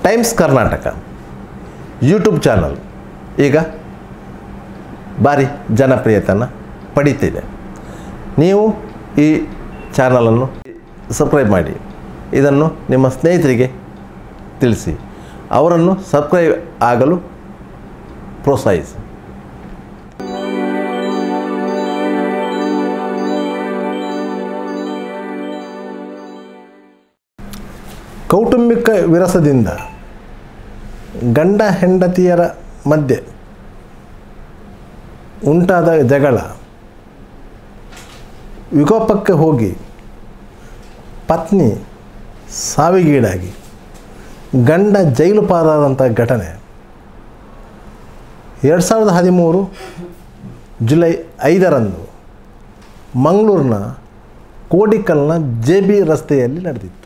Times Karnataka YouTube channel ಈಗ ಭಾರಿ ಜನಪ್ರಿಯತೆಯನ್ನು ಪಡೀತಿದೆ ನೀವು ಈ ಚಾನಲನ್ನು ಸಬ್ಸ್ಕ್ರೈಬ್ ಮಾಡಿ ಇದನ್ನು ನಿಮ್ಮ ಸ್ನೇಹಿತರಿಗೆ ತಿಳಿಸಿ ಅವರನ್ನು ಸಬ್ಸ್ಕ್ರೈಬ್ ಆಗಲು ಪ್ರೋತ್ಸಾಹಿಸಿ ಕೌಟುಂಬಿಕ ವಿರಸದಿಂದ ಗಂಡ ಹೆಂಡತಿಯರ ಮಧ್ಯೆ ಉಂಟಾದ ಜಗಳ ವಿಕೋಪಕ್ಕೆ ಹೋಗಿ ಪತ್ನಿ ಸಾವಿಗೀಡಾಗಿ ಗಂಡ ಜೈಲು ಪಾರಾದಂಥ ಘಟನೆ ಎರಡು ಸಾವಿರದ ಹದಿಮೂರು ಜುಲೈ ಐದರಂದು ಮಂಗಳೂರಿನ ಕೋಡಿಕಲ್ನ ಜೆ ಬಿ ರಸ್ತೆಯಲ್ಲಿ ನಡೆದಿತ್ತು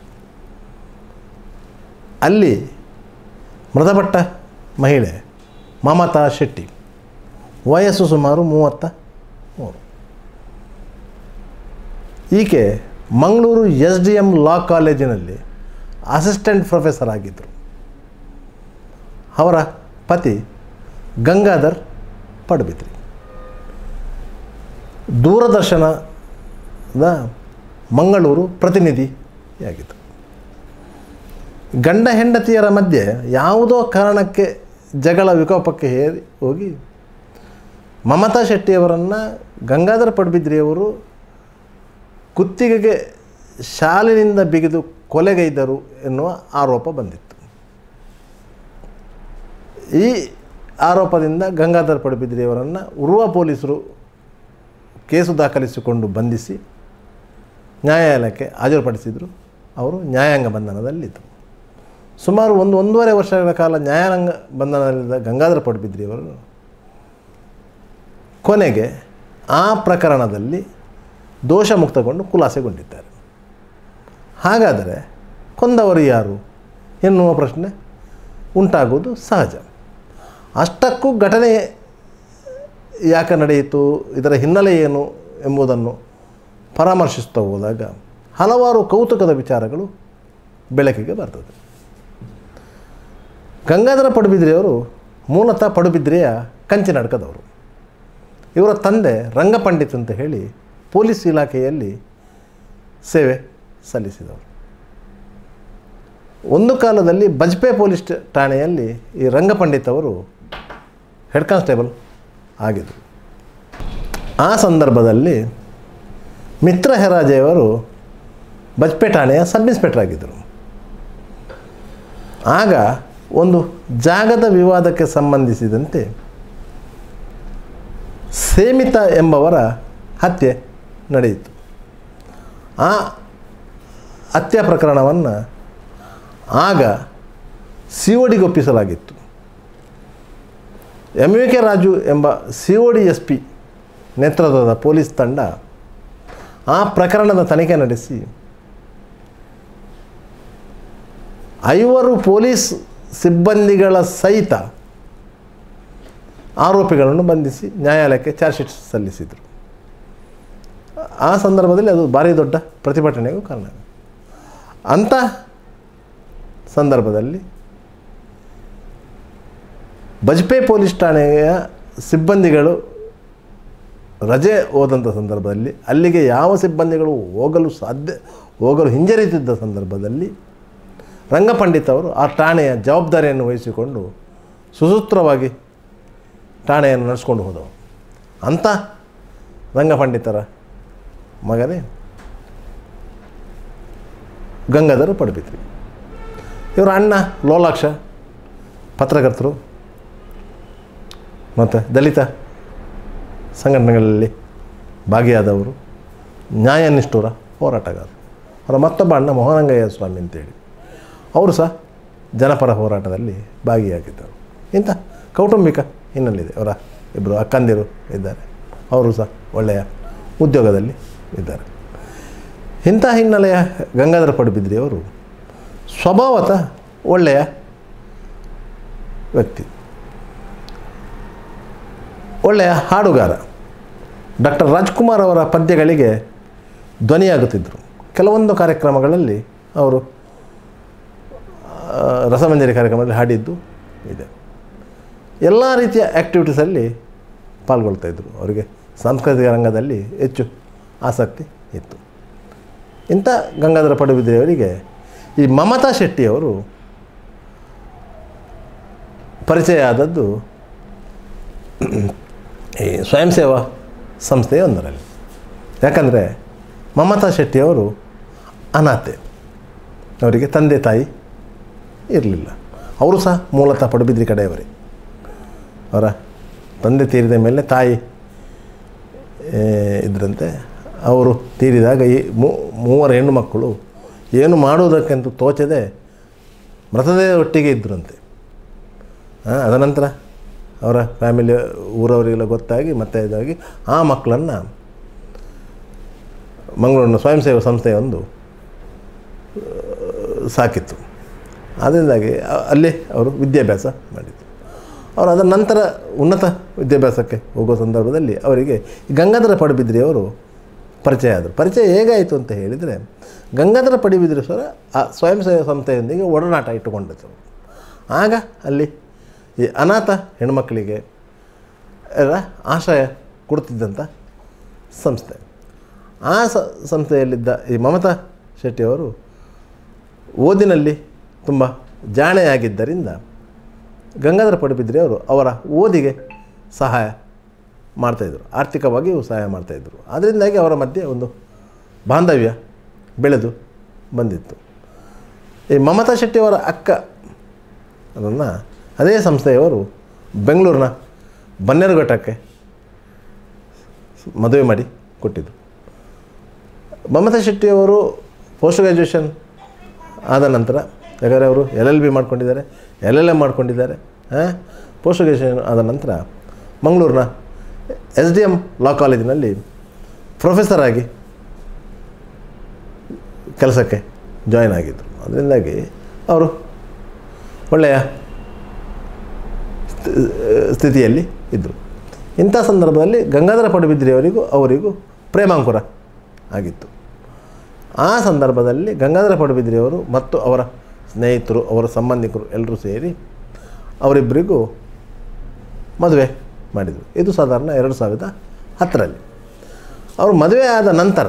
ಅಲ್ಲಿ ಮೃತಪಟ್ಟ ಮಹಿಳೆ ಮಮತಾ ಶೆಟ್ಟಿ ವಯಸ್ಸು ಸುಮಾರು ಮೂವತ್ತ ಮೂರು ಈಕೆ Mangaluru S D M law ಕಾಲೇಜಿನಲ್ಲಿ ಅಸಿಸ್ಟೆಂಟ್ ಪ್ರೊಫೆಸರ್ ಆಗಿದ್ದರು ಅವರ ಪತಿ ಗಂಗಾಧರ್ ಪಡುಬಿದ್ರಿ ದೂರದರ್ಶನದ ಮಂಗಳೂರು ಪ್ರತಿನಿಧಿಯಾಗಿದ್ದರು ಗಂಡ ಹೆಂಡತಿಯರ ಮಧ್ಯೆ ಯಾವುದೋ ಕಾರಣಕ್ಕೆ ಜಗಳ ವಿಕೋಪಕ್ಕೆ ಹೇರಿ ಹೋಗಿ ಮಮತಾ ಶೆಟ್ಟಿಯವರನ್ನು ಗಂಗಾಧರ ಪಡುಬಿದ್ರಿಯವರು ಕುತ್ತಿಗೆಗೆ ಶಾಲಿನಿಂದ ಬಿಗಿದು ಕೊಲೆಗೈದರು ಎನ್ನುವ ಆರೋಪ ಬಂದಿತ್ತು ಈ ಆರೋಪದಿಂದ ಗಂಗಾಧರ ಪಡುಬಿದ್ರಿಯವರನ್ನು ಉರುವ ಪೊಲೀಸರು ಕೇಸು ದಾಖಲಿಸಿಕೊಂಡು ಬಂಧಿಸಿ ನ್ಯಾಯಾಲಯಕ್ಕೆ ಹಾಜರುಪಡಿಸಿದರು ಅವರು ನ್ಯಾಯಾಂಗ ಬಂಧನದಲ್ಲಿದ್ದರು ಸುಮಾರು ಒಂದು ಒಂದೂವರೆ ವರ್ಷಗಳ ಕಾಲ ನ್ಯಾಯಾಂಗ ಬಂಧನದಲ್ಲಿದ್ದ ಗಂಗಾಧರ ಪಡುಬಿದ್ರಿಯವರು ಕೊನೆಗೆ ಆ ಪ್ರಕರಣದಲ್ಲಿ ದೋಷ ಮುಕ್ತಗೊಂಡು ಖುಲಾಸೆಗೊಂಡಿದ್ದಾರೆ ಹಾಗಾದರೆ ಕೊಂದವರು ಯಾರು ಎನ್ನುವ ಪ್ರಶ್ನೆ ಉಂಟಾಗುವುದು ಸಹಜ ಅಷ್ಟಕ್ಕೂ ಘಟನೆ ಯಾಕೆ ನಡೆಯಿತು ಇದರ ಹಿನ್ನೆಲೆ ಏನು ಎಂಬುದನ್ನು ಪರಾಮರ್ಶಿಸ್ತಾ ಹೋದಾಗ ಹಲವಾರು ಕೌತುಕದ ವಿಚಾರಗಳು ಬೆಳಕಿಗೆ ಬರ್ತದೆ ಗಂಗಾಧರ ಪಡುಬಿದ್ರಿಯವರು ಮೂಲತಃ ಪಡುಬಿದ್ರಿಯ ಕಂಚಿನಡ್ಕದವರು ಇವರ ತಂದೆ ರಂಗಪಂಡಿತ್ ಅಂತ ಹೇಳಿ ಪೊಲೀಸ್ ಇಲಾಖೆಯಲ್ಲಿ ಸೇವೆ ಸಲ್ಲಿಸಿದವರು ಒಂದು ಕಾಲದಲ್ಲಿ ಬಜ್ಪೆ ಪೊಲೀಸ್ ಠಾಣೆಯಲ್ಲಿ ಈ ರಂಗಪಂಡಿತ್ ಅವರು ಹೆಡ್ ಕಾನ್ಸ್ಟೇಬಲ್ ಆಗಿದ್ದರು ಆ ಸಂದರ್ಭದಲ್ಲಿ ಮಿತ್ರ ಹೆರಾಜೆಯವರು ಬಜ್ಪೆ ಠಾಣೆಯ ಸಬ್ ಇನ್ಸ್ಪೆಕ್ಟರ್ ಆಗಿದ್ದರು ಆಗ ಒಂದು ಜಾಗದ ವಿವಾದಕ್ಕೆ ಸಂಬಂಧಿಸಿದಂತೆ ಸೇಮಿತ ಎಂಬವರ ಹತ್ಯೆ ನಡೆಯಿತು ಆ ಹತ್ಯೆ ಪ್ರಕರಣವನ್ನು ಆಗ ಸಿ ಒ ಡಿಗೊಪ್ಪಿಸಲಾಗಿತ್ತು ಎಮ್ ವಿ ಕೆ ರಾಜು ಎಂಬ C O D S P ನೇತೃತ್ವದ ಪೊಲೀಸ್ ತಂಡ ಆ ಪ್ರಕರಣದ ತನಿಖೆ ನಡೆಸಿ ಐವರು ಪೊಲೀಸ್ ಸಿಬ್ಬಂದಿಗಳ ಸಹಿತ ಆರೋಪಿಗಳನ್ನು ಬಂಧಿಸಿ ನ್ಯಾಯಾಲಯಕ್ಕೆ ಚಾರ್ಜ್ ಶೀಟ್ ಸಲ್ಲಿಸಿದರು ಆ ಸಂದರ್ಭದಲ್ಲಿ ಅದು ಭಾರಿ ದೊಡ್ಡ ಪ್ರತಿಭಟನೆಗೂ ಕಾರಣ ಅಂಥ ಸಂದರ್ಭದಲ್ಲಿ ಬಜ್ಪೆ ಪೊಲೀಸ್ ಠಾಣೆಯ ಸಿಬ್ಬಂದಿಗಳು ರಜೆ ಹೋದಂಥ ಸಂದರ್ಭದಲ್ಲಿ ಅಲ್ಲಿಗೆ ಯಾವ ಸಿಬ್ಬಂದಿಗಳು ಹೋಗಲು ಸಾಧ್ಯ ಹೋಗಲು ಹಿಂಜರಿತಿದ್ದ ಸಂದರ್ಭದಲ್ಲಿ ರಂಗಪಂಡಿತ್ ಅವರು ಆ ಠಾಣೆಯ ಜವಾಬ್ದಾರಿಯನ್ನು ವಹಿಸಿಕೊಂಡು ಸುಸೂತ್ರವಾಗಿ ಠಾಣೆಯನ್ನು ನಡೆಸ್ಕೊಂಡು ಹೋದವು ಅಂಥ ರಂಗಪಂಡಿತರ ಮಗನೇ ಗಂಗಾಧರ ಪಡುಬಿದ್ರಿ ಇವರ ಅಣ್ಣ ಲೋಲಾಕ್ಷ ಪತ್ರಕರ್ತರು ಮತ್ತು ದಲಿತ ಸಂಘಟನೆಗಳಲ್ಲಿ ಭಾಗಿಯಾದವರು ನ್ಯಾಯನಿಷ್ಠುರ ಹೋರಾಟಗಾರರು ಅವರ ಮತ್ತೊಬ್ಬ ಅಣ್ಣ ಮೋಹನಂಗಯ್ಯ ಸ್ವಾಮಿ ಅಂತೇಳಿ ಅವರು ಸಹ ಜನಪರ ಹೋರಾಟದಲ್ಲಿ ಭಾಗಿಯಾಗಿದ್ದರು ಇಂಥ ಕೌಟುಂಬಿಕ ಹಿನ್ನೆಲೆಯಿದೆ ಅವರ ಇಬ್ಬರು ಅಕ್ಕಂದಿರು ಇದ್ದಾರೆ ಅವರು ಸಹ ಒಳ್ಳೆಯ ಉದ್ಯೋಗದಲ್ಲಿ ಇದ್ದಾರೆ ಇಂಥ ಹಿನ್ನೆಲೆಯ ಗಂಗಾಧರ ಪಡುಬಿದ್ರಿಯವರು ಸ್ವಭಾವತಃ ಒಳ್ಳೆಯ ವ್ಯಕ್ತಿ ಒಳ್ಳೆಯ ಹಾಡುಗಾರ ಡಾಕ್ಟರ್ ರಾಜ್ಕುಮಾರ್ ಅವರ ಪದ್ಯಗಳಿಗೆ ಧ್ವನಿಯಾಗುತ್ತಿದ್ದರು ಕೆಲವೊಂದು ಕಾರ್ಯಕ್ರಮಗಳಲ್ಲಿ ಅವರು ರಸಮಂಜರಿ ಕಾರ್ಯಕ್ರಮದಲ್ಲಿ ಹಾಡಿದ್ದು ಇದೆ ಎಲ್ಲ ರೀತಿಯ ಆ್ಯಕ್ಟಿವಿಟೀಸಲ್ಲಿ ಪಾಲ್ಗೊಳ್ತಾಯಿದ್ರು ಅವರಿಗೆ ಸಾಂಸ್ಕೃತಿಕ ರಂಗದಲ್ಲಿ ಹೆಚ್ಚು ಆಸಕ್ತಿ ಇತ್ತು ಇಂಥ ಗಂಗಾಧರ ಪಡುಬಿದ್ರೆಯವರಿಗೆ ಈ ಮಮತಾ ಶೆಟ್ಟಿಯವರು ಪರಿಚಯ ಆದದ್ದು ಈ ಸ್ವಯಂ ಸೇವಾ ಸಂಸ್ಥೆಯೊಂದರಲ್ಲಿ ಯಾಕಂದರೆ ಮಮತಾ ಶೆಟ್ಟಿಯವರು ಅನಾಥೆ ಅವರಿಗೆ ತಂದೆ ತಾಯಿ ಇರಲಿಲ್ಲ ಅವರು ಸಹ ಮೂಲತಃ ಪಡುಬಿದ್ರಿ ಕಡೆಯವರೇ ಅವರ ತಂದೆ ತೀರಿದ ಮೇಲೆ ತಾಯಿ ಏ, ಇದ್ರಂತೆ ಅವರು ತೀರಿದಾಗ ಈ ಮೂ- ಮೂವರು ಹೆಣ್ಣು ಮಕ್ಕಳು ಏನು ಮಾಡುವುದಕ್ಕೆಂತ ತೋಚದೆ ಮೃತದೇಹ ಒಟ್ಟಿಗೆ ಇದ್ದರಂತೆ ಆ, ಅದನಂತರ ಅವರ ಫ್ಯಾಮಿಲಿ ಊರವರಿಗೆಲ್ಲ ಗೊತ್ತಾಗಿ ಮತ್ತೆ ಇದಾಗಿ ಆ ಮಕ್ಕಳನ್ನು ಮಂಗಳೂರಿನ ಸ್ವಯಂ ಸೇವಾ ಸಂಸ್ಥೆಯೊಂದು ಆ, ಸಾಕಿತ್ತು ಅದರಿಂದಾಗಿ ಅ- ಅಲ್ಲಿ ಅವರು ವಿದ್ಯಾಭ್ಯಾಸ ಮಾಡಿದರು ಅವರು ಅದರ ನಂತರ ಉನ್ನತ ವಿದ್ಯಾಭ್ಯಾಸಕ್ಕೆ ಹೋಗೋ ಸಂದರ್ಭದಲ್ಲಿ ಅವರಿಗೆ ಈ ಗಂಗಾಧರ ಪಡುಬಿದ್ರಿ ಅವರು ಪರಿಚಯ ಆದರು ಪರಿಚಯ ಹೇಗಾಯಿತು ಅಂತ ಹೇಳಿದರೆ ಗಂಗಾಧರ ಪಡುಬಿದ್ರಿ ಸರ ಆ ಸ್ವಯಂ ಸೇವಾ ಸಂಸ್ಥೆಯೊಂದಿಗೆ ಒಡನಾಟ ಇಟ್ಟುಕೊಂಡಿದ್ದರು ಆಗ ಅಲ್ಲಿ ಈ ಅನಾಥ ಹೆಣ್ಮಕ್ಕಳಿಗೆ ಎಲ್ಲ ಆಶ್ರಯ ಕೊಡ್ತಿದ್ದಂಥ ಸಂಸ್ಥೆ ಆ ಸ ಸಂಸ್ಥೆಯಲ್ಲಿದ್ದ ಈ ಮಮತಾ ಶೆಟ್ಟಿಯವರು ಓದಿನಲ್ಲಿ ತುಂಬ ಜಾಣೆಯಾಗಿದ್ದರಿಂದ ಗಂಗಾಧರ ಪಡುಬಿದ್ರಿ ಅವರು ಅವರ ಓದಿಗೆ ಸಹಾಯ ಮಾಡ್ತಾಯಿದ್ರು ಆರ್ಥಿಕವಾಗಿಯೂ ಸಹಾಯ ಮಾಡ್ತಾಯಿದ್ರು ಅದರಿಂದಾಗಿ ಅವರ ಮಧ್ಯೆ ಒಂದು ಬಾಂಧವ್ಯ ಬೆಳೆದು ಬಂದಿತ್ತು ಈ ಮಮತಾ ಶೆಟ್ಟಿಯವರ ಅಕ್ಕ ಅದನ್ನು ಅದೇ ಸಂಸ್ಥೆಯವರು ಬೆಂಗಳೂರಿನ ಬನ್ನೇರುಘಟ್ಟಕ್ಕೆ ಮದುವೆ ಮಾಡಿ ಕೊಟ್ಟಿದ್ದರು ಮಮತಾ ಶೆಟ್ಟಿಯವರು ಪೋಸ್ಟ್ ಗ್ರ್ಯಾಜುಯೇಷನ್ ಆದ ನಂತರ ಯಾಕಂದರೆ ಅವರು ಎಲ್ ಎಲ್ ಬಿ ಮಾಡ್ಕೊಂಡಿದ್ದಾರೆ ಎಲ್ ಎಲ್ ಎಮ್ ಮಾಡ್ಕೊಂಡಿದ್ದಾರೆ ಪೋಸ್ಟ್ ಗ್ರ್ಯಾಜುಯೇಷನ್ ಆದ ನಂತರ ಮಂಗಳೂರಿನ ಎಸ್ ಡಿ ಎಮ್ ಲಾ ಕಾಲೇಜಿನಲ್ಲಿ ಪ್ರೊಫೆಸರ್ ಆಗಿ ಕೆಲಸಕ್ಕೆ ಜಾಯ್ನ್ ಆಗಿದ್ದರು ಅದರಿಂದಾಗಿ ಅವರು ಒಳ್ಳೆಯ ಸ್ಥಿ- ಸ್ಥಿತಿಯಲ್ಲಿ ಇದ್ದರು ಇಂಥ ಸಂದರ್ಭದಲ್ಲಿ ಗಂಗಾಧರ ಪಡುಬಿದ್ರಿಯವರಿಗೂ ಅವರಿಗೂ ಪ್ರೇಮಾಂಕುರ ಆಗಿತ್ತು ಆ ಸಂದರ್ಭದಲ್ಲಿ ಗಂಗಾಧರ ಪಡುಬಿದ್ರಿಯವರು ಮತ್ತು ಅವರ ಸ್ನೇಹಿತರು ಅವರ ಸಂಬಂಧಿಕರು ಎಲ್ಲರೂ ಸೇರಿ ಅವರಿಬ್ಬರಿಗೂ ಮದುವೆ ಮಾಡಿದರು ಇದು ಸಾಧಾರಣ ಎರಡು ಸಾವಿರದ ಹತ್ತರಲ್ಲಿ ಅವರು ಮದುವೆ ಆದ ನಂತರ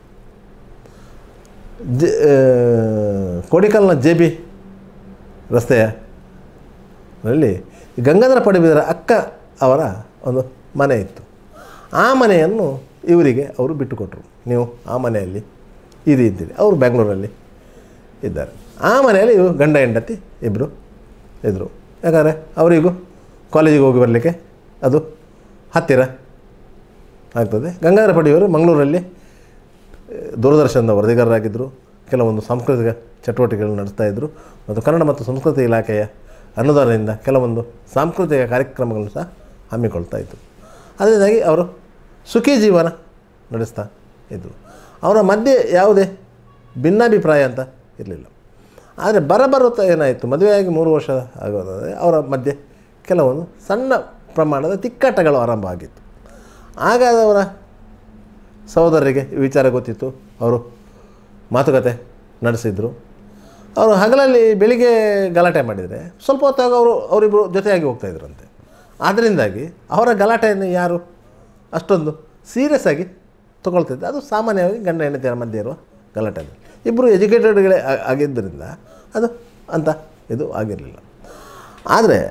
ಜ ಆ, ಕೋಡಿಕಲ್ನ ಜೆ ಬಿ ರಸ್ತೆಯ ನಲ್ಲಿ ಗಂಗಾಧರ ಪಡುಬಿದರ ಅಕ್ಕ ಅವರ ಒಂದು ಮನೆ ಇತ್ತು ಆ ಮನೆಯನ್ನು ಇವರಿಗೆ ಅವರು ಬಿಟ್ಟುಕೊಟ್ರು ನೀವು ಆ ಮನೆಯಲ್ಲಿ ಇದು ಇದ್ದೀರಿ ಅವರು ಬೆಂಗಳೂರಲ್ಲಿ ಇದ್ದಾರೆ ಆ ಮನೆಯಲ್ಲಿ ಇವರು ಗಂಡ ಹೆಂಡತಿ ಇಬ್ಬರು ಇದ್ದರು ಯಾಕಂದರೆ ಅವರಿಗೂ ಕಾಲೇಜಿಗೆ ಹೋಗಿ ಬರಲಿಕ್ಕೆ ಅದು ಹತ್ತಿರ ಆಗ್ತದೆ ಗಂಗಾಧರ ಪಡಿಯವರು ಮಂಗಳೂರಲ್ಲಿ ದೂರದರ್ಶನದ ವರದಿಗಾರರಾಗಿದ್ದರು ಕೆಲವೊಂದು ಸಾಂಸ್ಕೃತಿಕ ಚಟುವಟಿಕೆಗಳನ್ನು ನಡೆಸ್ತಾ ಇದ್ದರು ಮತ್ತು ಕನ್ನಡ ಮತ್ತು ಸಂಸ್ಕೃತಿ ಇಲಾಖೆಯ ಅನುದಾನದಿಂದ ಕೆಲವೊಂದು ಸಾಂಸ್ಕೃತಿಕ ಕಾರ್ಯಕ್ರಮಗಳನ್ನು ಸಹ ಹಮ್ಮಿಕೊಳ್ತಾ ಇದ್ದರು ಅದರಿಂದಾಗಿ ಅವರು ಸುಖಿ ಜೀವನ ನಡೆಸ್ತಾ ಇದ್ದರು ಅವರ ಮಧ್ಯೆ ಯಾವುದೇ ಭಿನ್ನಾಭಿಪ್ರಾಯ ಅಂತ ಇರಲಿಲ್ಲ ಆದರೆ ಬರಬರುತ್ತಾ ಏನಾಯಿತು ಮದುವೆಯಾಗಿ ಮೂರು ವರ್ಷ ಆಗೋದಾದರೆ ಅವರ ಮಧ್ಯೆ ಕೆಲವೊಂದು ಸಣ್ಣ ಪ್ರಮಾಣದ ತಿಕ್ಕಾಟಗಳು ಆರಂಭ ಆಗಿತ್ತು ಆಗ ಅವರ ಸಹೋದರರಿಗೆ ಈ ವಿಚಾರ ಗೊತ್ತಿತ್ತು ಅವರು ಮಾತುಕತೆ ನಡೆಸಿದರು ಅವರು ಹಗಲಲ್ಲಿ ಬೆಳಿಗ್ಗೆ ಗಲಾಟೆ ಮಾಡಿದರೆ ಸ್ವಲ್ಪ ಹೊತ್ತಾಗ ಅವರು ಅವರಿಬ್ಬರು ಜೊತೆಯಾಗಿ ಹೋಗ್ತಾಯಿದ್ರಂತೆ ಆದ್ದರಿಂದಾಗಿ ಅವರ ಗಲಾಟೆಯನ್ನು ಯಾರು ಅಷ್ಟೊಂದು ಸೀರಿಯಸ್ ಆಗಿ ತೊಗೊಳ್ತಿದ್ದೆ ಅದು ಸಾಮಾನ್ಯವಾಗಿ ಗಂಡ ಹೆಂಡತಿಯರ ಮಧ್ಯೆ ಇರುವ ಗಲಾಟೆ ಅದು. ಇಬ್ಬರು ಎಜುಕೇಟೆಡ್ಗಳೇ ಆ- ಆಗಿದ್ದರಿಂದ ಅದು ಅಂತ ಇದು ಆಗಿರಲಿಲ್ಲ ಆದರೆ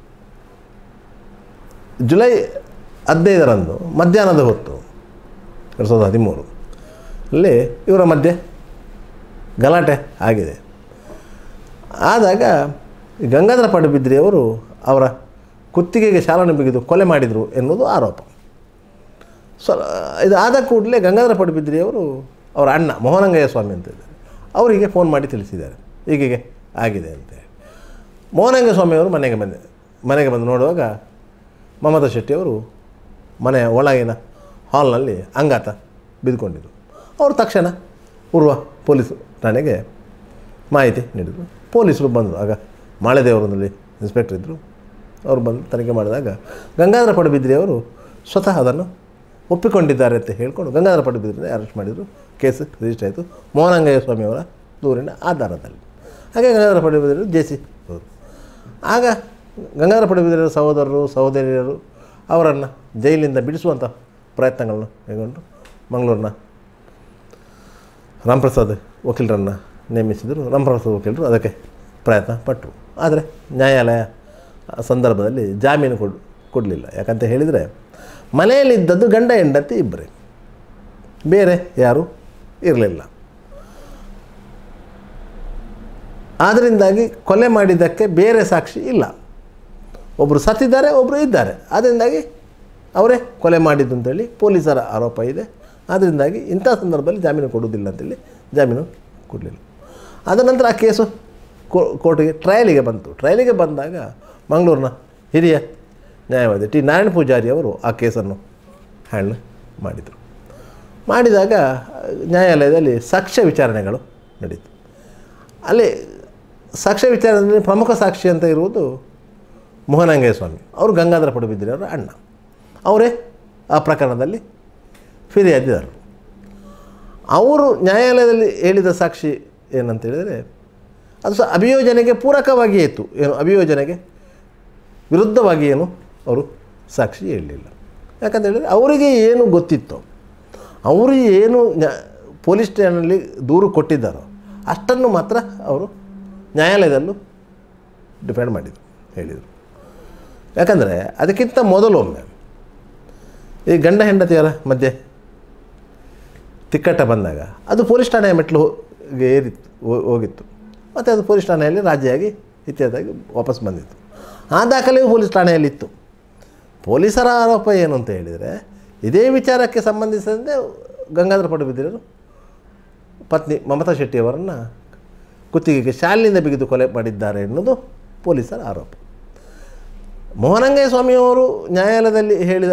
ಜುಲೈ ಹದಿನೈದರಂದು ಮಧ್ಯಾಹ್ನದ ಹೊತ್ತು ಎರಡು ಸಾವಿರದ ಹದಿಮೂರು ಅಲ್ಲಿ ಇವರ ಮಧ್ಯೆ ಗಲಾಟೆ ಆಗಿದೆ ಆದಾಗ ಈ ಗಂಗಾಧರ ಪಡುಬಿದ್ರಿಯವರು ಅವರ ಕುತ್ತಿಗೆಗೆ ಶಾಲನ್ನು ಬಿಗಿದು ಕೊಲೆ ಮಾಡಿದರು ಎನ್ನುವುದು ಆರೋಪ ಸ್ವ ಇದು ಆದ ಕೂಡಲೇ ಗಂಗಾಧರ ಪಡುಬಿದ್ರಿಯವರು ಅವರ ಅಣ್ಣ ಮೋಹನಂಗಯ್ಯ ಸ್ವಾಮಿ ಅಂತ ಇದ್ದಾರೆ ಅವರಿಗೆ ಫೋನ್ ಮಾಡಿ ತಿಳಿಸಿದ್ದಾರೆ ಹೀಗೆ ಆಗಿದೆ ಅಂತೇಳಿ ಮೋಹನಂಗಯ್ಯ ಸ್ವಾಮಿಯವರು ಮನೆಗೆ ಬಂದೆ ಮನೆಗೆ ಬಂದು ನೋಡುವಾಗ ಮಮತಾ ಶೆಟ್ಟಿಯವರು ಮನೆಯ ಒಳಗಿನ ಹಾಲ್ನಲ್ಲಿ ಅಂಗಾತ ಬಿದ್ದುಕೊಂಡಿದ್ರು ಅವರು ತಕ್ಷಣ ಪೂರ್ವ ಪೊಲೀಸ್ ಠಾಣೆಗೆ ಮಾಹಿತಿ ನೀಡಿದರು ಪೊಲೀಸರು ಬಂದರು ಆಗ ಮಾಳೆದೇವರನಲ್ಲಿ ಇನ್ಸ್ಪೆಕ್ಟರ್ ಇದ್ದರು ಅವರು ಬಂದು ತನಿಖೆ ಮಾಡಿದಾಗ ಗಂಗಾಧರ ಪಡುಬಿದ್ರಿ ಅವರು ಸ್ವತಃ ಅದನ್ನು ಒಪ್ಪಿಕೊಂಡಿದ್ದಾರೆ ಅಂತ ಹೇಳ್ಕೊಂಡು ಗಂಗಾಧರ ಪಡುಬಿದ್ರಿನ ಅರೆಸ್ಟ್ ಮಾಡಿದರು ಕೇಸ್ ರಿಜಿಸ್ಟರ್ ಆಯಿತು ಮೋಹನಂಗಯ್ಯ ಸ್ವಾಮಿಯವರ ದೂರಿನ ಆಧಾರದಲ್ಲಿ ಹಾಗೆ ಗಂಗಾಧರ ಪಡುಬಿದ್ರೆಯವರು ಜೆ ಸಿ ಹೋದರು ಆಗ ಗಂಗಾಧರ ಪಡುಬಿದ್ರೆಯವರ ಸಹೋದರರು ಸಹೋದರಿಯರು ಅವರನ್ನು ಜೈಲಿಂದ ಬಿಡಿಸುವಂಥ ಪ್ರಯತ್ನಗಳನ್ನು ಕೈಗೊಂಡು ಮಂಗಳೂರಿನ ರಾಮಪ್ರಸಾದ್ ವಕೀಲರನ್ನು ನೇಮಿಸಿದರು ರಾಮಪ್ರಸಾದ್ ವಕೀಲರು ಅದಕ್ಕೆ ಪ್ರಯತ್ನ ಪಟ್ಟರು ಆದರೆ ನ್ಯಾಯಾಲಯ ಆ ಸಂದರ್ಭದಲ್ಲಿ ಜಾಮೀನು ಕೊಡ್ ಕೊಡಲಿಲ್ಲ ಯಾಕಂತ ಹೇಳಿದರೆ ಮನೆಯಲ್ಲಿದ್ದದ್ದು ಗಂಡ ಹೆಂಡತಿ ಇಬ್ಬರೇ ಬೇರೆ ಯಾರೂ ಇರಲಿಲ್ಲ ಆದ್ದರಿಂದಾಗಿ ಕೊಲೆ ಮಾಡಿದ್ದಕ್ಕೆ ಬೇರೆ ಸಾಕ್ಷಿ ಇಲ್ಲ ಒಬ್ಬರು ಸತ್ತಿದ್ದಾರೆ ಒಬ್ಬರು ಇದ್ದಾರೆ ಅದರಿಂದಾಗಿ ಅವರೇ ಕೊಲೆ ಮಾಡಿದ್ದು ಅಂತೇಳಿ ಪೊಲೀಸರ ಆರೋಪ ಇದೆ ಅದರಿಂದಾಗಿ ಇಂಥ ಸಂದರ್ಭದಲ್ಲಿ ಜಾಮೀನು ಕೊಡುವುದಿಲ್ಲ ಅಂತೇಳಿ ಜಾಮೀನು ಕೊಡಲಿಲ್ಲ ಅದ ನಂತರ ಆ ಕೇಸು ಕೋ- ಕೋರ್ಟಿಗೆ ಟ್ರಯಲಿಗೆ ಬಂತು ಟ್ರಯಲಿಗೆ ಬಂದಾಗ ಮಂಗಳೂರಿನ ಹಿರಿಯ ನ್ಯಾಯವಾದಿ ಟಿ ನಾರಾಯಣ ಪೂಜಾರಿ ಅವರು ಆ ಕೇಸನ್ನು ಹ್ಯಾಂಡಲ್ ಮಾಡಿದರು ಮಾಡಿದಾಗ ನ್ಯಾಯಾಲಯದಲ್ಲಿ ಸಾಕ್ಷ್ಯ ವಿಚಾರಣೆಗಳು ನಡೀತು ಅಲ್ಲಿ ಸಾಕ್ಷ್ಯ ವಿಚಾರಣೆಯಲ್ಲಿ ಪ್ರಮುಖ ಸಾಕ್ಷಿ ಅಂತ ಇರುವುದು ಮೋಹನಂಗಯ್ಯ ಸ್ವಾಮಿ ಅವರು ಗಂಗಾಧರ ಪಡುಬಿದ್ರಿ ಅವರ ಅಣ್ಣ ಅವರೇ ಆ ಪ್ರಕರಣದಲ್ಲಿ ಫಿರ್ಯಾದಿದಾರರು ಅವರು ನ್ಯಾಯಾಲಯದಲ್ಲಿ ಹೇಳಿದ ಸಾಕ್ಷಿ ಏನಂತ ಹೇಳಿದರೆ ಅದು ಸಹ ಅಭಿಯೋಜನೆಗೆ ಪೂರಕವಾಗಿಯೇ ಇತ್ತು ಏನು ಅಭಿಯೋಜನೆಗೆ ವಿರುದ್ಧವಾಗಿ ಏನು ಅವರು ಸಾಕ್ಷಿ ಹೇಳಲಿಲ್ಲ ಯಾಕಂತ ಹೇಳಿದರೆ ಅವರಿಗೆ ಏನು ಗೊತ್ತಿತ್ತು ಅವರು ಏನು ನ್ಯಾ ಪೊಲೀಸ್ ಸ್ಟೇಷನಲ್ಲಿ ದೂರು ಕೊಟ್ಟಿದ್ದಾರೋ ಅಷ್ಟನ್ನು ಮಾತ್ರ ಅವರು ನ್ಯಾಯಾಲಯದಲ್ಲೂ ಡಿಪೆಂಡ್ ಮಾಡಿದರು ಹೇಳಿದರು ಯಾಕಂದರೆ ಅದಕ್ಕಿಂತ ಮೊದಲೊಮ್ಮೆ ಈ ಗಂಡ ಹೆಂಡತಿಯರ ಮಧ್ಯೆ ತಿಕ್ಕಟ್ಟ ಬಂದಾಗ ಅದು ಪೊಲೀಸ್ ಠಾಣೆಯ ಮೆಟ್ಲುಗೆ ಏರಿತ್ತು ಹೋ- ಹೋಗಿತ್ತು ಮತ್ತು ಅದು ಪೊಲೀಸ್ ಠಾಣೆಯಲ್ಲಿ ರಾಜಿಯಾಗಿ ಇತ್ಯಾದಾಗಿ ವಾಪಸ್ ಬಂದಿತ್ತು ಆ ದಾಖಲೆಯು ಪೊಲೀಸ್ ಠಾಣೆಯಲ್ಲಿತ್ತು ಪೊಲೀಸರ ಆರೋಪ ಏನು ಅಂತ ಹೇಳಿದರೆ ಇದೇ ವಿಚಾರಕ್ಕೆ ಸಂಬಂಧಿಸಿದಂತೆ ಗಂಗಾಧರ ಪಡುಬಿದ್ರರು ಪತ್ನಿ ಮಮತಾ ಶೆಟ್ಟಿಯವರನ್ನು ಕುತ್ತಿಗೆಗೆ ಶಾಲಿನಿಂದ ಬಿಗಿದು ಕೊಲೆ ಮಾಡಿದ್ದಾರೆ ಎನ್ನುವುದು ಪೊಲೀಸರ ಆರೋಪ ಮೋಹನಂಗಯ್ಯ ಸ್ವಾಮಿಯವರು ನ್ಯಾಯಾಲಯದಲ್ಲಿ ಹೇಳಿದ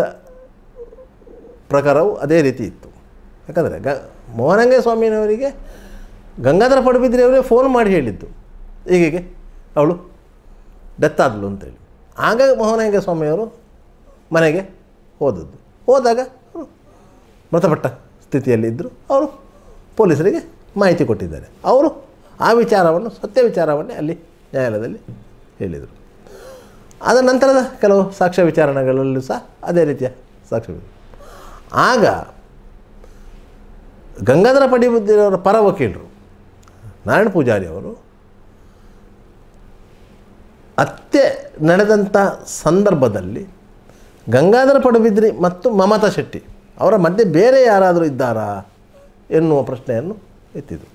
ಪ್ರಕಾರವು ಅದೇ ರೀತಿ ಇತ್ತು ಯಾಕಂದರೆ ಗ ಮೋಹನಂಗಯ್ಯ ಸ್ವಾಮಿಯವರಿಗೆ ಗಂಗಾಧರ ಪಡುಬಿದ್ರಿಯವರೇ ಫೋನ್ ಮಾಡಿ ಹೇಳಿದ್ದು ಹೀಗೆ ಅವಳು ಡೆತ್ ಆದಳು ಅಂತೇಳಿ ಆಗ ಮೋಹನಂಗಯ್ಯ ಸ್ವಾಮಿಯವರು ಮನೆಗೆ ಹೋದದ್ದು ಹೋದಾಗ ಅವರು ಮೃತಪಟ್ಟ ಸ್ಥಿತಿಯಲ್ಲಿದ್ದರು ಅವರು ಪೊಲೀಸರಿಗೆ ಮಾಹಿತಿ ಕೊಟ್ಟಿದ್ದಾರೆ ಅವರು ಆ ವಿಚಾರವನ್ನು ಸತ್ಯ ವಿಚಾರವನ್ನೇ ಅಲ್ಲಿ ನ್ಯಾಯಾಲಯದಲ್ಲಿ ಹೇಳಿದರು ಅದರ ನಂತರದ ಕೆಲವು ಸಾಕ್ಷ್ಯ ವಿಚಾರಣೆಗಳಲ್ಲೂ ಸಹ ಅದೇ ರೀತಿಯ ಸಾಕ್ಷ್ಯ ಆಗ ಗಂಗಾಧರ ಪಡಿಬುದ್ದಿರವರ ಪರ ವಕೀಲರು ನಾರಾಯಣ ಪೂಜಾರಿ ಅವರು ಹತ್ಯೆ ನಡೆದಂಥ ಸಂದರ್ಭದಲ್ಲಿ ಗಂಗಾಧರ ಪಡುಬಿದ್ರಿ ಮತ್ತು ಮಮತಾ ಶೆಟ್ಟಿ ಅವರ ಮಧ್ಯೆ ಬೇರೆ ಯಾರಾದರೂ ಇದ್ದಾರಾ ಎನ್ನುವ ಪ್ರಶ್ನೆಯನ್ನು ಎತ್ತಿದರು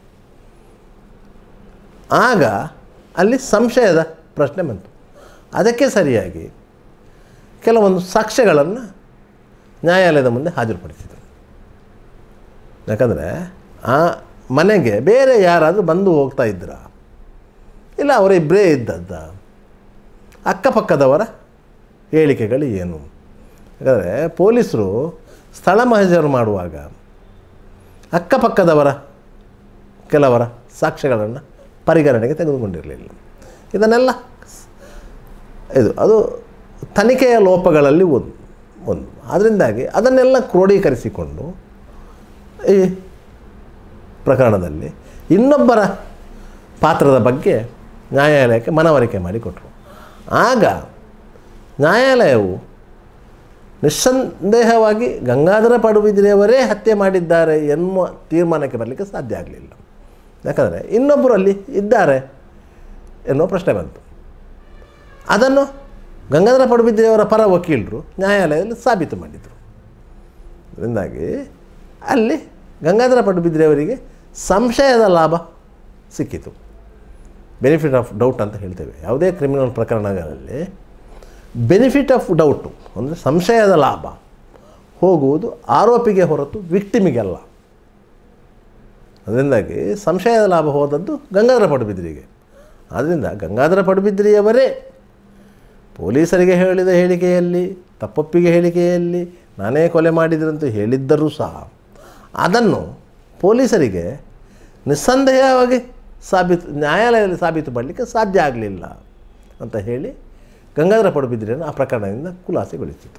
ಆಗ ಅಲ್ಲಿ ಸಂಶಯದ ಪ್ರಶ್ನೆ ಬಂತು ಅದಕ್ಕೆ ಸರಿಯಾಗಿ ಕೆಲವೊಂದು ಸಾಕ್ಷ್ಯಗಳನ್ನು ನ್ಯಾಯಾಲಯದ ಮುಂದೆ ಹಾಜರುಪಡಿಸಿದರು ಯಾಕಂದರೆ ಆ ಮನೆಗೆ ಬೇರೆ ಯಾರಾದರೂ ಬಂದು ಹೋಗ್ತಾ ಇದ್ದರಾ ಇಲ್ಲ ಅವರಿಬ್ಬರೇ ಇದ್ದದ್ದ ಅಕ್ಕಪಕ್ಕದವರ ಹೇಳಿಕೆಗಳು ಏನು ಯಾಕಂದರೆ ಪೊಲೀಸರು ಸ್ಥಳ ಮಹಜರು ಮಾಡುವಾಗ ಅಕ್ಕಪಕ್ಕದವರ ಕೆಲವರ ಸಾಕ್ಷ್ಯಗಳನ್ನು ಪರಿಗಣನೆಗೆ ತೆಗೆದುಕೊಂಡಿರಲಿಲ್ಲ ಇದನ್ನೆಲ್ಲ ಇದು ಅದು ತನಿಖೆಯ ಲೋಪಗಳಲ್ಲಿ ಒಂದು ಒಂದು ಅದರಿಂದಾಗಿ ಅದನ್ನೆಲ್ಲ ಕ್ರೋಢೀಕರಿಸಿಕೊಂಡು ಈ ಪ್ರಕರಣದಲ್ಲಿ ಇನ್ನೊಬ್ಬರ ಪಾತ್ರದ ಬಗ್ಗೆ ನ್ಯಾಯಾಲಯಕ್ಕೆ ಮನವರಿಕೆ ಮಾಡಿಕೊಟ್ರು ಆಗ ನ್ಯಾಯಾಲಯವು ನಿಸ್ಸಂದೇಹವಾಗಿ ಗಂಗಾಧರ ಪಡುಬಿದ್ರಿಯವರೇ ಹತ್ಯೆ ಮಾಡಿದ್ದಾರೆ ಎನ್ನುವ ತೀರ್ಮಾನಕ್ಕೆ ಬರಲಿಕ್ಕೆ ಸಾಧ್ಯ ಆಗಲಿಲ್ಲ ಯಾಕಂದರೆ ಇನ್ನೊಬ್ಬರು ಅಲ್ಲಿ ಇದ್ದಾರೆ ಎನ್ನುವ ಪ್ರಶ್ನೆ ಬಂತು ಅದನ್ನು ಗಂಗಾಧರ ಪಡುಬಿದ್ರಿಯವರ ಪರ ವಕೀಲರು ನ್ಯಾಯಾಲಯದಲ್ಲಿ ಸಾಬೀತು ಮಾಡಿದರು ಅದರಿಂದಾಗಿ ಅಲ್ಲಿ ಗಂಗಾಧರ ಪಡುಬಿದ್ರಿಯವರಿಗೆ ಸಂಶಯದ ಲಾಭ ಸಿಕ್ಕಿತು ಬೆನಿಫಿಟ್ ಆಫ್ ಡೌಟ್ ಅಂತ ಹೇಳ್ತೇವೆ ಯಾವುದೇ ಕ್ರಿಮಿನಲ್ ಪ್ರಕರಣಗಳಲ್ಲಿ ಬೆನಿಫಿಟ್ ಆಫ್ ಡೌಟು ಅಂದರೆ ಸಂಶಯದ ಲಾಭ ಹೋಗುವುದು ಆರೋಪಿಗೆ ಹೊರತು ವಿಕ್ಟಿಮಿಗೆಲ್ಲ ಅದರಿಂದಾಗಿ ಸಂಶಯದ ಲಾಭ ಹೋದದ್ದು ಗಂಗಾಧರ ಪಡುಬಿದ್ರಿಗೆ ಆದ್ದರಿಂದ ಗಂಗಾಧರ ಪಡುಬಿದ್ರಿಯವರೇ ಪೊಲೀಸರಿಗೆ ಹೇಳಿದ ಹೇಳಿಕೆಯಲ್ಲಿ ತಪ್ಪೊಪ್ಪಿಗೆ ಹೇಳಿಕೆಯಲ್ಲಿ ನಾನೇ ಕೊಲೆ ಮಾಡಿದ್ರಂತ ಹೇಳಿದ್ದರೂ ಸಹ ಅದನ್ನು ಪೊಲೀಸರಿಗೆ ನಿಸ್ಸಂದೇಹವಾಗಿ ಸಾಬೀತು ನ್ಯಾಯಾಲಯದಲ್ಲಿ ಸಾಬೀತು ಮಾಡಲಿಕ್ಕೆ ಸಾಧ್ಯ ಆಗಲಿಲ್ಲ ಅಂತ ಹೇಳಿ ಗಂಗಾಧರ ಪಡುಬಿದ್ರಿಯನ್ನು ಆ ಪ್ರಕರಣದಿಂದ ಖುಲಾಸೆಗೊಳಿಸಿತು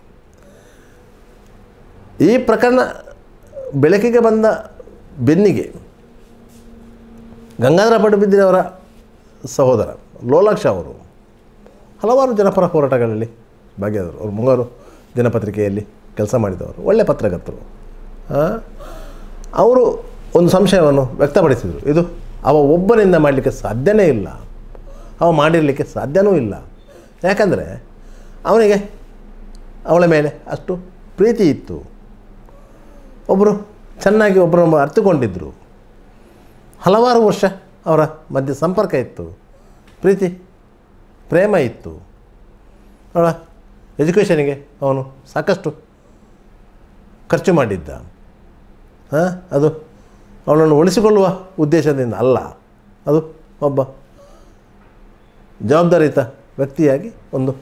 ಈ ಪ್ರಕರಣ ಬೆಳಕಿಗೆ ಬಂದ ಬೆನ್ನಿಗೆ ಗಂಗಾಧರ ಪಡುಬಿದ್ರಿಯವರ ಸಹೋದರ ಲೋಲಾಕ್ಷ ಅವರು ಹಲವಾರು ಜನಪರ ಹೋರಾಟಗಳಲ್ಲಿ ಭಾಗಿಯಾದರು ಅವರು ಮುಂಗಾರು ದಿನಪತ್ರಿಕೆಯಲ್ಲಿ ಕೆಲಸ ಮಾಡಿದವರು ಒಳ್ಳೆಯ ಪತ್ರಕರ್ತರು ಆ, ಅವರು ಒಂದು ಸಂಶಯವನ್ನು ವ್ಯಕ್ತಪಡಿಸಿದರು ಇದು ಅವ ಒಬ್ಬನಿಂದ ಮಾಡಲಿಕ್ಕೆ ಸಾಧ್ಯನೇ ಇಲ್ಲ ಅವ ಮಾಡಿರಲಿಕ್ಕೆ ಸಾಧ್ಯವೂ ಇಲ್ಲ ಯಾಕಂದರೆ ಅವನಿಗೆ ಅವಳ ಮೇಲೆ ಅಷ್ಟು ಪ್ರೀತಿ ಇತ್ತು ಒಬ್ಬರು ಚೆನ್ನಾಗಿ ಒಬ್ಬರನ್ನು ಅರ್ಥಕೊಂಡಿದ್ದರು ಹಲವಾರು ವರ್ಷ ಅವರ ಮಧ್ಯೆ ಸಂಪರ್ಕ ಇತ್ತು ಪ್ರೀತಿ ಪ್ರೇಮ ಇತ್ತು ಅವಳ ಎಜುಕೇಷನಿಗೆ ಅವನು ಸಾಕಷ್ಟು ಖರ್ಚು ಮಾಡಿದ್ದ ಹಾಂ ಅದು ಅವಳನ್ನು ಉಳಿಸಿಕೊಳ್ಳುವ ಉದ್ದೇಶದಿಂದ ಅಲ್ಲ ಅದು ಒಬ್ಬ ಜವಾಬ್ದಾರಿಯುತ ವ್ಯಕ್ತಿಯಾಗಿ ಒಂದು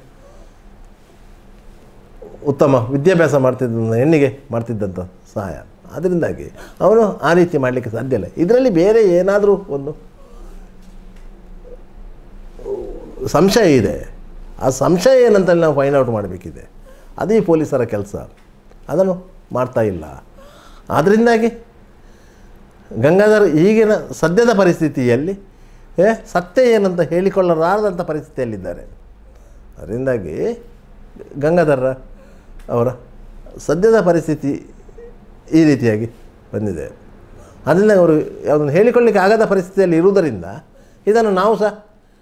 ಉತ್ತಮ ವಿದ್ಯಾಭ್ಯಾಸ ಮಾಡ್ತಿದ್ದ ಹೆಣ್ಣಿಗೆ ಮಾಡ್ತಿದ್ದಂಥ ಸಹಾಯ ಅದರಿಂದಾಗಿ ಅವನು ಆ ರೀತಿ ಮಾಡಲಿಕ್ಕೆ ಸಾಧ್ಯ ಇಲ್ಲ ಇದರಲ್ಲಿ ಬೇರೆ ಏನಾದರೂ ಒಂದು ಸಂಶಯ ಇದೆ ಆ ಸಂಶಯ ಏನಂತ ನಾವು ಫೈಂಡ್ ಔಟ್ ಮಾಡಬೇಕಿದೆ ಅದೇ ಪೊಲೀಸರ ಕೆಲಸ ಅದನ್ನು ಮಾಡ್ತಾ ಇಲ್ಲ ಆದ್ದರಿಂದಾಗಿ ಗಂಗಾಧರ್ ಈಗಿನ ಸದ್ಯದ ಪರಿಸ್ಥಿತಿಯಲ್ಲಿ ಏ ಸತ್ಯ ಏನಂತ ಹೇಳಿಕೊಳ್ಳಲಾರದಂಥ ಪರಿಸ್ಥಿತಿಯಲ್ಲಿದ್ದಾರೆ ಅದರಿಂದಾಗಿ ಗಂಗಾಧರ ಅವರ ಸದ್ಯದ ಪರಿಸ್ಥಿತಿ ಈ ರೀತಿಯಾಗಿ ಬಂದಿದೆ ಅದರಿಂದ ಅವರು ಯಾವುದನ್ನು ಹೇಳಿಕೊಳ್ಳಿಕ್ಕೆ ಆಗದ ಪರಿಸ್ಥಿತಿಯಲ್ಲಿ ಇರುವುದರಿಂದ ಇದನ್ನು ನಾವು ಸಹ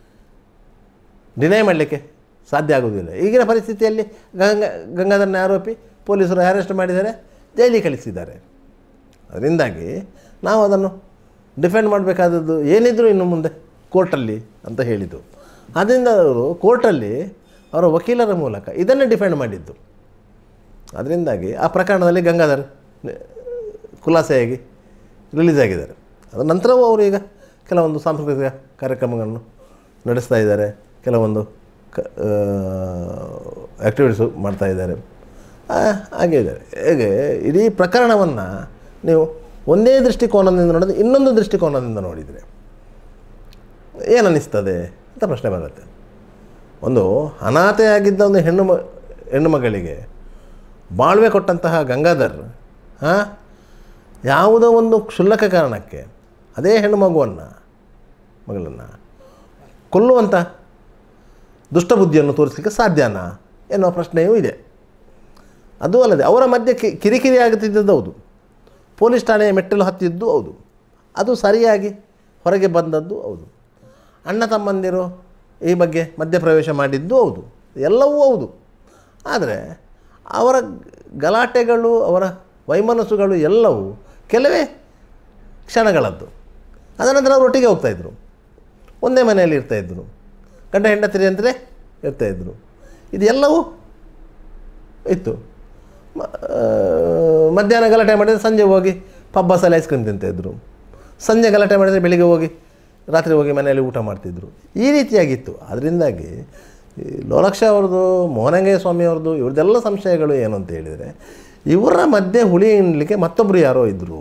ಡಿನೈ ಮಾಡಲಿಕ್ಕೆ ಸಾಧ್ಯ ಆಗುವುದಿಲ್ಲ ಈಗಿನ ಪರಿಸ್ಥಿತಿಯಲ್ಲಿ ಗಂಗಾ ಗಂಗಾಧರನ ಆರೋಪಿ ಪೊಲೀಸರು ಅರೆಸ್ಟ್ ಮಾಡಿದ್ದಾರೆ ಜೈಲಿಗೆ ಕಳಿಸಿದ್ದಾರೆ ಅದರಿಂದಾಗಿ ನಾವು ಅದನ್ನು ಡಿಫೆಂಡ್ ಮಾಡಬೇಕಾದದ್ದು ಏನಿದ್ರು ಇನ್ನು ಮುಂದೆ ಕೋರ್ಟಲ್ಲಿ ಅಂತ ಹೇಳಿದ್ದು ಅದರಿಂದ ಅವರು ಕೋರ್ಟಲ್ಲಿ ಅವರ ವಕೀಲರ ಮೂಲಕ ಇದನ್ನೇ ಡಿಫೆಂಡ್ ಮಾಡಿದ್ದು ಅದರಿಂದಾಗಿ ಆ ಪ್ರಕರಣದಲ್ಲಿ ಗಂಗಾಧರ್ ನ- ಖುಲಾಸೆಯಾಗಿ ರಿಲೀಸ್ ಆಗಿದ್ದಾರೆ ಅದರ ನಂತರವೂ ಅವರು ಈಗ ಕೆಲವೊಂದು ಸಾಂಸ್ಕೃತಿಕ ಕಾರ್ಯಕ್ರಮಗಳನ್ನು ನಡೆಸ್ತಾ ಇದ್ದಾರೆ ಕೆಲವೊಂದು ಕ ಆ್ಯಕ್ಟಿವಿಟೀಸು ಮಾಡ್ತಾ ಇದ್ದಾರೆ ಆ, ಹಾಗೆ ಇದ್ದಾರೆ ಹೇಗೆ ಇಡೀ ಪ್ರಕರಣವನ್ನು ನೀವು ಒಂದೇ ದೃಷ್ಟಿಕೋನದಿಂದ ನೋಡಿದ್ರೆ ಇನ್ನೊಂದು ದೃಷ್ಟಿಕೋನದಿಂದ ನೋಡಿದರೆ ಏನನ್ನಿಸ್ತದೆ ಅಂತ ಪ್ರಶ್ನೆ ಬರುತ್ತೆ ಒಂದು ಅನಾಥೆಯಾಗಿದ್ದ ಒಂದು ಹೆಣ್ಣು ಮ ಹೆಣ್ಣು ಮಗಳಿಗೆ ಬಾಳ್ವೆ ಕೊಟ್ಟಂತಹ ಗಂಗಾಧರ್ ಹಾಂ ಯಾವುದೋ ಒಂದು ಕ್ಷುಲ್ಲಕ ಕಾರಣಕ್ಕೆ ಅದೇ ಹೆಣ್ಣು ಮಗುವನ್ನು ಮಗಳನ್ನು ಕೊಲ್ಲುವಂಥ ದುಷ್ಟಬುದ್ಧಿಯನ್ನು ತೋರಿಸಲಿಕ್ಕೆ ಸಾಧ್ಯನಾ ಎನ್ನುವ ಪ್ರಶ್ನೆಯೂ ಇದೆ ಅದು ಅಲ್ಲದೆ ಅವರ ಮಧ್ಯೆ ಕಿ ಕಿರಿಕಿರಿ ಆಗುತ್ತಿದ್ದದ್ದು ಹೌದು ಪೊಲೀಸ್ ಠಾಣೆಯ ಮೆಟ್ಟಲು ಹತ್ತಿದ್ದು ಹೌದು ಅದು ಸರಿಯಾಗಿ ಹೊರಗೆ ಬಂದದ್ದು ಹೌದು ಅಣ್ಣ ತಮ್ಮಂದಿರು ಈ ಬಗ್ಗೆ ಮಧ್ಯಪ್ರವೇಶ ಮಾಡಿದ್ದು ಹೌದು ಎಲ್ಲವೂ ಹೌದು ಆದರೆ ಅವರ ಗಲಾಟೆಗಳು ಅವರ ವೈಮನಸ್ಸುಗಳು ಎಲ್ಲವೂ ಕೆಲವೇ ಕ್ಷಣಗಳದ್ದು ಅದರ ನಂತರ ಅವರು ಒಟ್ಟಿಗೆ ಹೋಗ್ತಾಯಿದ್ರು ಒಂದೇ ಮನೆಯಲ್ಲಿ ಇರ್ತಾಯಿದ್ರು ಗಂಡ ಹೆಂಡತಿರಿ ಅಂದರೆ ಇರ್ತಾಯಿದ್ರು ಇದೆಲ್ಲವೂ ಇತ್ತು ಮ- ಆ, ಮಧ್ಯಾಹ್ನ ಗಲಾಟೆ ಮಾಡಿದರೆ ಸಂಜೆ ಹೋಗಿ ಪಬ್ಬಸಲ್ಲಿ ಐಸ್ ಕ್ರೀಮ್ ತಿಂತಾಯಿದ್ರು ಸಂಜೆ ಗಲಾಟೆ ಮಾಡಿದರೆ ಬೆಳಿಗ್ಗೆ ಹೋಗಿ ರಾತ್ರಿ ಹೋಗಿ ಮನೆಯಲ್ಲಿ ಊಟ ಮಾಡ್ತಿದ್ರು ಈ ರೀತಿಯಾಗಿತ್ತು ಅದರಿಂದಾಗಿ ಈ ಲೋಲಾಕ್ಷ ಅವ್ರದ್ದು ಮೋಹನಂಗಯ್ಯ ಸ್ವಾಮಿ ಅವ್ರದ್ದು ಇವ್ರದ್ದೆಲ್ಲ ಸಂಶಯಗಳು ಏನು ಅಂತ ಹೇಳಿದರೆ ಇವರ ಮಧ್ಯೆ ಹುಳಿ ಹಿಂಡಲಿಕ್ಕೆ ಮತ್ತೊಬ್ಬರು ಯಾರೋ ಇದ್ದರು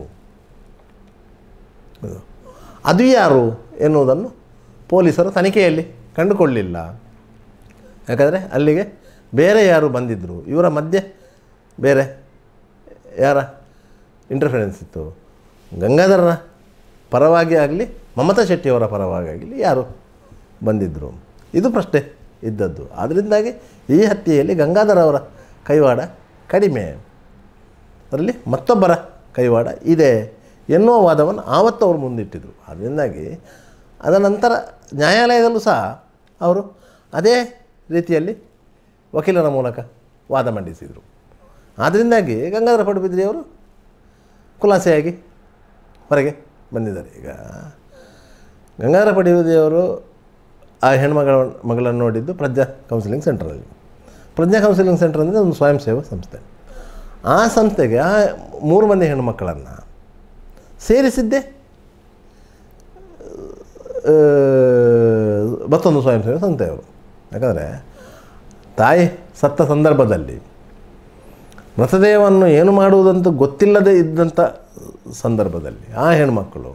ಅದು. ಅದು ಯಾರು ಎನ್ನುವುದನ್ನು ಪೊಲೀಸರು ತನಿಖೆಯಲ್ಲಿ ಕಂಡುಕೊಳ್ಳಲಿಲ್ಲ ಯಾಕಂದರೆ ಅಲ್ಲಿಗೆ ಬೇರೆ ಯಾರು ಬಂದಿದ್ದರು ಇವರ ಮಧ್ಯೆ ಬೇರೆ ಯಾರ ಇಂಟರ್ಫರೆನ್ಸ್ ಇತ್ತು ಗಂಗಾಧರನ ಪರವಾಗಿ ಆಗಲಿ ಮಮತಾ ಶೆಟ್ಟಿಯವರ ಪರವಾಗಿ ಆಗಲಿ ಯಾರು ಬಂದಿದ್ದರು ಇದು ಪ್ರಶ್ನೆ ಇದ್ದದ್ದು ಅದರಿಂದಾಗಿ ಈ ಹತ್ಯೆಯಲ್ಲಿ ಗಂಗಾಧರ ಅವರ ಕೈವಾಡ ಕಡಿಮೆ ಅದರಲ್ಲಿ ಮತ್ತೊಬ್ಬರ ಕೈವಾಡ ಇದೆ ಎನ್ನುವ ವಾದವನ್ನು ಆವತ್ತು ಅವರು ಮುಂದಿಟ್ಟಿದ್ರು ಅದರಿಂದಾಗಿ ಅದರ ನಂತರ ನ್ಯಾಯಾಲಯದಲ್ಲೂ ಸಹ ಅವರು ಅದೇ ರೀತಿಯಲ್ಲಿ ವಕೀಲರ ಮೂಲಕ ವಾದ ಮಂಡಿಸಿದರು ಆದ್ದರಿಂದಾಗಿ ಗಂಗಾಧರ ಪಡುಬಿದ್ರಿಯವರು ಖುಲಾಸೆಯಾಗಿ ಹೊರಗೆ ಬಂದಿದ್ದಾರೆ ಈಗ ಗಂಗಾಧರ ಪಡುಬಿದ್ರಿಯವರು ಆ ಹೆಣ್ಮಗಳ ಮಗಳನ್ನು ನೋಡಿದ್ದು ಪ್ರಜ್ಞಾ ಕೌನ್ಸಿಲಿಂಗ್ ಸೆಂಟರಲ್ಲಿ ಪ್ರಜ್ಞಾ ಕೌನ್ಸಿಲಿಂಗ್ ಸೆಂಟರ್ ಅಂದರೆ ಒಂದು ಸ್ವಯಂ ಸೇವಾ ಸಂಸ್ಥೆ ಆ ಸಂಸ್ಥೆಗೆ ಆ ಮೂರು ಮಂದಿ ಹೆಣ್ಣುಮಕ್ಕಳನ್ನು ಸೇರಿಸಿದ್ದೇ ಆ, ಮತ್ತೊಂದು ಸ್ವಯಂ ಸೇವಾ ಸಂಸ್ಥೆಯವರು ಯಾಕಂದರೆ ತಾಯಿ ಸತ್ತ ಸಂದರ್ಭದಲ್ಲಿ ಮೃತದೇಹವನ್ನು ಏನು ಮಾಡುವುದಂತ ಗೊತ್ತಿಲ್ಲದೆ ಇದ್ದಂಥ ಸಂದರ್ಭದಲ್ಲಿ ಆ ಹೆಣ್ಮಕ್ಕಳು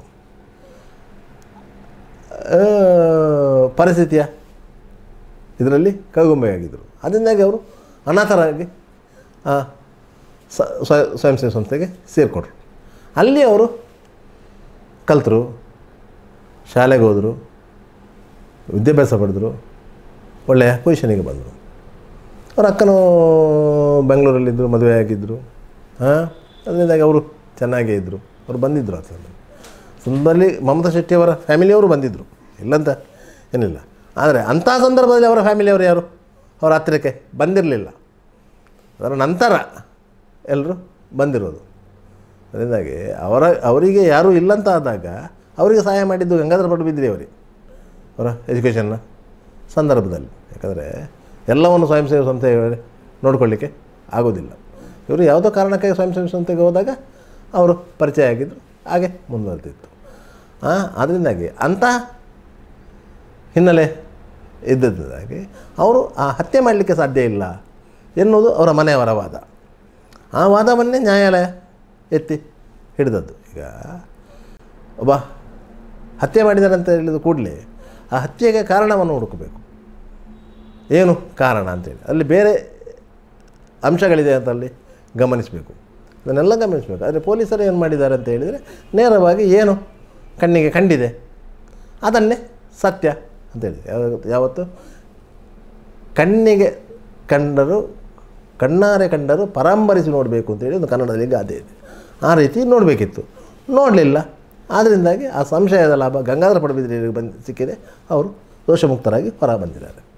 ಆ, ಪರಿಸ್ಥಿತಿಯ ಇದರಲ್ಲಿ ಕೈಗೊಂಬೆಯಾಗಿದ್ದರು ಅದರಿಂದಾಗಿ ಅವರು ಅನಾಥರಾಗಿ ಆ ಸ ಸ್ವ- ಸ್ವಯಂ ಸೇವಾ ಸಂಸ್ಥೆಗೆ ಸೇರಿಕೊಟ್ರು ಅಲ್ಲಿ ಅವರು ಕಲ್ತರು ಶಾಲೆಗೆ ಹೋದರು ವಿದ್ಯಾಭ್ಯಾಸ ಪಡೆದರು ಒಳ್ಳೆಯ ಪೊಸಿಷನಿಗೆ ಬಂದರು ಅವ್ರ ಅಕ್ಕನೂ ಬೆಂಗಳೂರಲ್ಲಿದ್ದರು ಮದುವೆ ಆಗಿದ್ದರು ಹಾಂ ಅದರಿಂದಾಗಿ ಅವರು ಚೆನ್ನಾಗೇ ಇದ್ದರು ಅವರು ಬಂದಿದ್ದರು ಆ ಸಂದರ್ಭ ಸಂದರ್ಭದಲ್ಲಿ ಮಮತಾ ಶೆಟ್ಟಿಯವರ ಫ್ಯಾಮಿಲಿಯವರು ಬಂದಿದ್ದರು ಇಲ್ಲಂತ ಏನಿಲ್ಲ ಆದರೆ ಅಂಥ ಸಂದರ್ಭದಲ್ಲಿ ಅವರ ಫ್ಯಾಮಿಲಿಯವರು ಯಾರು ಅವರ ಹತ್ತಿರಕ್ಕೆ ಬಂದಿರಲಿಲ್ಲ ಅದರ ನಂತರ ಎಲ್ಲರೂ ಬಂದಿರೋದು ಅದರಿಂದಾಗಿ ಅವರ ಅವರಿಗೆ ಯಾರೂ ಇಲ್ಲಂತ ಆದಾಗ ಅವರಿಗೆ ಸಹಾಯ ಮಾಡಿದ್ದು ಗಂಗಾಧರ ಪಡುಬಿದ್ರಿ ಅವರಿಗೆ ಅವರ ಎಜುಕೇಷನ್ನ ಸಂದರ್ಭದಲ್ಲಿ ಯಾಕಂದರೆ ಎಲ್ಲವನ್ನು ಸ್ವಯಂ ಸೇವಾ ಸಂಸ್ಥೆ ನೋಡ್ಕೊಳ್ಳಿಕ್ಕೆ ಆಗೋದಿಲ್ಲ ಇವರು ಯಾವುದೋ ಕಾರಣಕ್ಕೆ ಸ್ವಯಂ ಸೇವಾ ಸಂಸ್ಥೆಗೆ ಹೋದಾಗ ಅವರು ಪರಿಚಯ ಆಗಿದ್ದರು ಹಾಗೆ ಮುಂದುವರೆದಿತ್ತು ಹಾಂ ಅದರಿಂದಾಗಿ ಅಂಥ ಹಿನ್ನೆಲೆ ಇದ್ದದ್ದಾಗಿ ಅವರು ಆ ಹತ್ಯೆ ಮಾಡಲಿಕ್ಕೆ ಸಾಧ್ಯ ಇಲ್ಲ ಎನ್ನುವುದು ಅವರ ಮನೆಯವರ ವಾದ ಆ ವಾದವನ್ನೇ ನ್ಯಾಯಾಲಯ ಎತ್ತಿ ಹಿಡಿದದ್ದು ಈಗ ಒಬ್ಬ ಹತ್ಯೆ ಮಾಡಿದ್ದಾರೆ ಅಂತ ಹೇಳಿದ ಕೂಡಲೇ ಆ ಹತ್ಯೆಗೆ ಕಾರಣವನ್ನು ಹುಡುಕಬೇಕು ಏನು ಕಾರಣ ಅಂತೇಳಿ ಅಲ್ಲಿ ಬೇರೆ ಅಂಶಗಳಿದೆ ಅಂತ ಅಲ್ಲಿ ಗಮನಿಸಬೇಕು ಅದನ್ನೆಲ್ಲ ಗಮನಿಸಬೇಕು ಆದರೆ ಪೊಲೀಸರು ಏನು ಮಾಡಿದ್ದಾರೆ ಅಂತ ಹೇಳಿದರೆ ನೇರವಾಗಿ ಏನು ಕಣ್ಣಿಗೆ ಕಂಡಿದೆ ಅದನ್ನೇ ಸತ್ಯ ಅಂತೇಳಿ ಯಾವತ್ತು ಯಾವತ್ತು ಕಣ್ಣಿಗೆ ಕಂಡರು ಕಣ್ಣಾರೆ ಕಂಡರು ಪರಾಂಬರಿಸಿ ನೋಡಬೇಕು ಅಂತೇಳಿ ಒಂದು ಕನ್ನಡದಲ್ಲಿ ಗಾದೆ ಇದೆ ಆ ರೀತಿ ನೋಡಬೇಕಿತ್ತು ನೋಡಲಿಲ್ಲ ಆದ್ದರಿಂದಾಗಿ ಆ ಸಂಶಯದ ಲಾಭ ಗಂಗಾಧರ ಪಡುಬಿದ್ರಿಗೆ ಬಂದು ಸಿಕ್ಕಿದೆ ಅವರು ದೋಷಮುಕ್ತರಾಗಿ ಹೊರ ಬಂದಿದ್ದಾರೆ